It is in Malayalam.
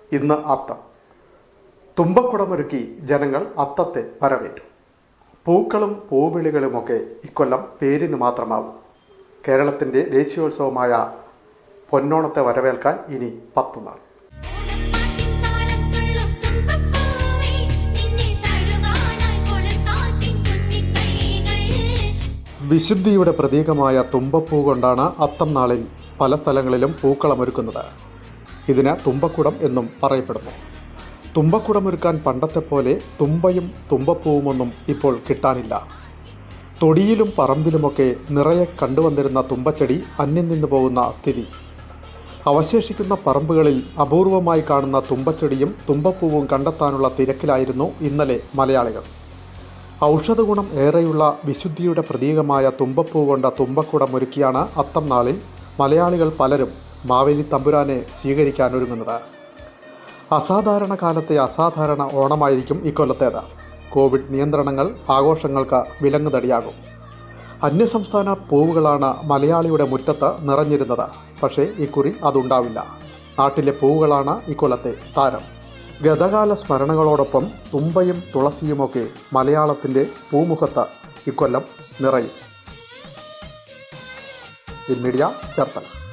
ഇന്ന് അത്തം തുമ്പക്കുടമൊരുക്കി ജനങ്ങൾ അത്തത്തെ വരവേറ്റു പൂക്കളും പൂവിളികളുമൊക്കെ ഇക്കൊല്ലം പേരിന് മാത്രമാവും കേരളത്തിൻ്റെ ദേശീയോത്സവമായ പൊന്നോണത്തെ വരവേൽക്കാൻ ഇനി പത്ത് നാൾ ഓണപ്പാട്ടിൻ താളം തുള്ളും തുമ്പപ്പൂവേ നിന്നെ തഴുകാനായി കൊളുത്താത്തിൻ കുഞ്ഞിക്കൈകൾ വിശുദ്ധിയുടെ പ്രതീകമായ തുമ്പപ്പൂ കൊണ്ടാണ് അത്തം നാളിൽ പല സ്ഥലങ്ങളിലും പൂക്കളമൊരുക്കുന്നത് ഇതിന് തുമ്പക്കുടം എന്നും പറയപ്പെടുന്നു തുമ്പക്കുടമൊരുക്കാൻ പണ്ടത്തെ പോലെ തുമ്പയും തുമ്പപ്പൂവുമൊന്നും ഇപ്പോൾ കിട്ടാനില്ല തൊടിയിലും പറമ്പിലുമൊക്കെ നിറയെ കണ്ടുവന്നിരുന്ന തുമ്പച്ചെടി അന്യം നിന്നു പോകുന്ന സ്ഥിതി അവശേഷിക്കുന്ന പറമ്പുകളിൽ അപൂർവമായി കാണുന്ന തുമ്പച്ചെടിയും തുമ്പപ്പൂവും കണ്ടെത്താനുള്ള തിരക്കിലായിരുന്നു ഇന്നലെ മലയാളികൾ ഔഷധഗുണം ഏറെയുള്ള വിശുദ്ധിയുടെ പ്രതീകമായ തുമ്പപ്പൂ കൊണ്ട തുമ്പക്കുടം ഒരുക്കിയാണ് അത്തം നാളിൽ മലയാളികൾ പലരും മാവേലി തമ്പുരാനെ സ്വീകരിക്കാൻ ഒരുങ്ങുന്നത് അസാധാരണ കാലത്തെ അസാധാരണ ഓണമായിരിക്കും ഇക്കൊല്ലത്തേത് കോവിഡ് നിയന്ത്രണങ്ങൾ ആഘോഷങ്ങൾക്ക് വിലങ്ങുതടിയാകും അന്യസംസ്ഥാന പൂവുകളാണ് മലയാളിയുടെ മുറ്റത്ത് നിറഞ്ഞിരുന്നത് പക്ഷേ ഇക്കുറി അതുണ്ടാവില്ല നാട്ടിലെ പൂവുകളാണ് ഇക്കൊല്ലത്തെ താരം ഗതകാല സ്മരണകളോടൊപ്പം തുമ്പയും തുളസിയുമൊക്കെ മലയാളത്തിൻ്റെ പൂമുഖത്ത് ഇക്കൊല്ലം നിറയും മീഡിയ ചേർത്തല